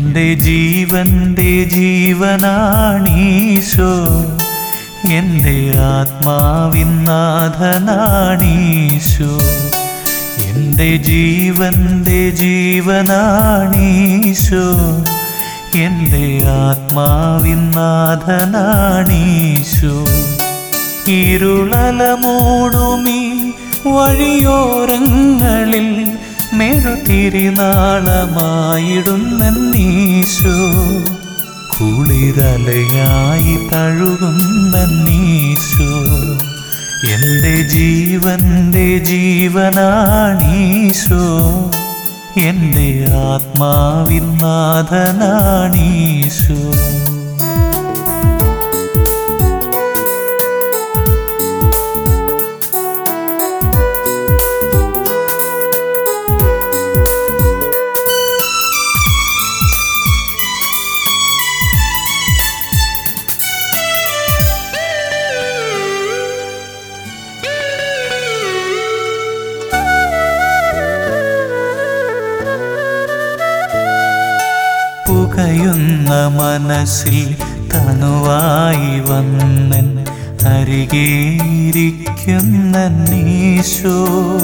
എൻ്റെ ജീവന്റെ ജീവനാണീശോ എൻ്റെ ആത്മാവിനാഥനാണീശോ എൻ്റെ ജീവന്റെ ജീവനാണീശോ എൻ്റെ ആത്മാവിനാഥനാണീശോ ഇരുളല മൂടുമീ വഴിയോരങ്ങളിൽ മെഴുതിരിനാളമായിടുന്നീശോ കുളിരലയായി തഴുകുന്നീശോ എൻ്റെ ജീവന്റെ ജീവനാണീശോ എൻ്റെ ആത്മാവിനാഥനാണീശോ പുകയുന്ന മനസ്സിൽ തണുവായി വന്നൻ അരികേയിരിക്കുന്ന നീശോ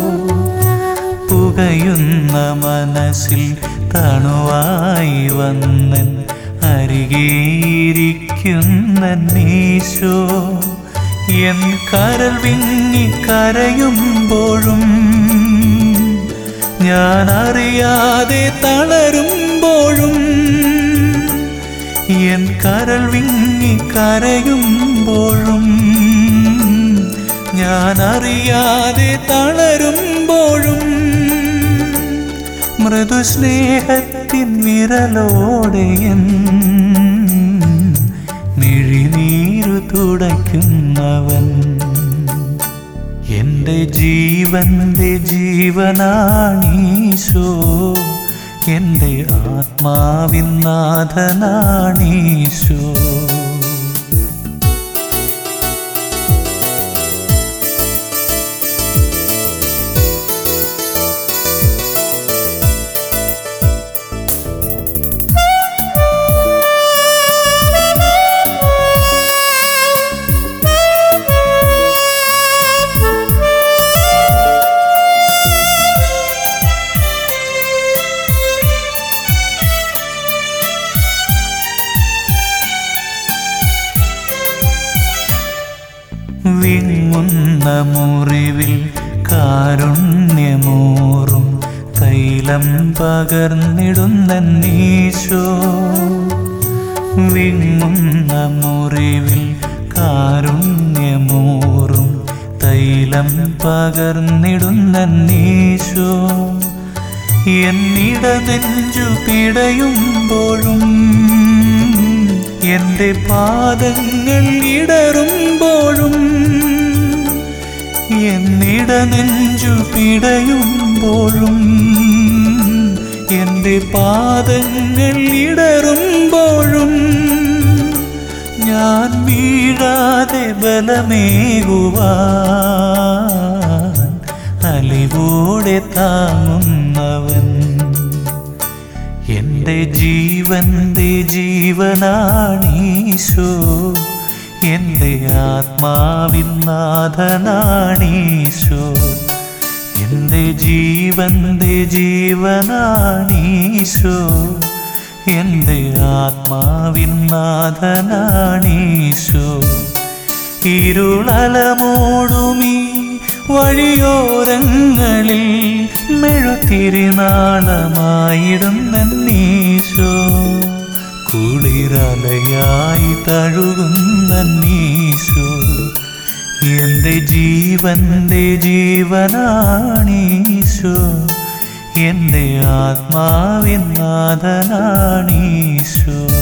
പുകയുന്ന മനസ്സിൽ തണുവായി വന്നൻ അരികേയിരിക്കുന്ന നീശോ എൻ കരൽ വിങ്ങി കരയുമ്പോഴും ഞാൻ അറിയാതെ തളരുമ്പോഴും എൻ കരൾ വിങ്ങി കരയുമ്പോഴും ഞാൻ അറിയാതെ തളരുമ്പോഴും മൃദുസ്നേഹത്തിൻ വിരലോടെ എൻ മിഴിനീരു തുടയ്ക്കുന്നവൻ എൻ്റെ ജീവന്റെ ജീവനാണീശോ എൻ്റെ ആത്മാവിനാഥനാണീശോ വിങ്ങുന്ന മുറിവിൽ കാരുണ്യമൂറും തൈലം പകർന്നിടുന്ന നീശോ വിങ്ങുന്ന മുറിവിൽ കാരുണ്യമൂറും തൈലം പകർന്നിടുന്ന നീശോ എന്നിട നെഞ്ചു പിടയുമ്പോഴും എൻ്റെ പാദങ്ങൾ ഇടറുമ്പോഴും എന്നിട നെഞ്ചു പിടയുമ്പോഴും എൻ്റെ പാദങ്ങൾ ഇടറുമ്പോഴും ഞാൻ വീഴാതെ ബലമേകുവാൻ അലിവോടെ താങ്ങുന്നവൻ എൻ്റെ ജീവന്റെ ജീവനാണീശോ എൻ്റെ ആത്മാവിനാഥനാണീശോ എൻ്റെ ജീവന്റെ ജീവനാണീശോ എൻ്റെ ആത്മാവിനാഥനാണീശോ ഇരുളല മൂടുമീ വഴിയോരങ്ങളിൽ മെഴുത്തിരിനാളമായിടുന്നീശോ കുളിരലയായി തഴുകുന്നീശോ എൻ്റെ ജീവന്റെ ജീവനാണീശോ എൻ്റെ ആത്മാവിൻ നാഥനാണീശോ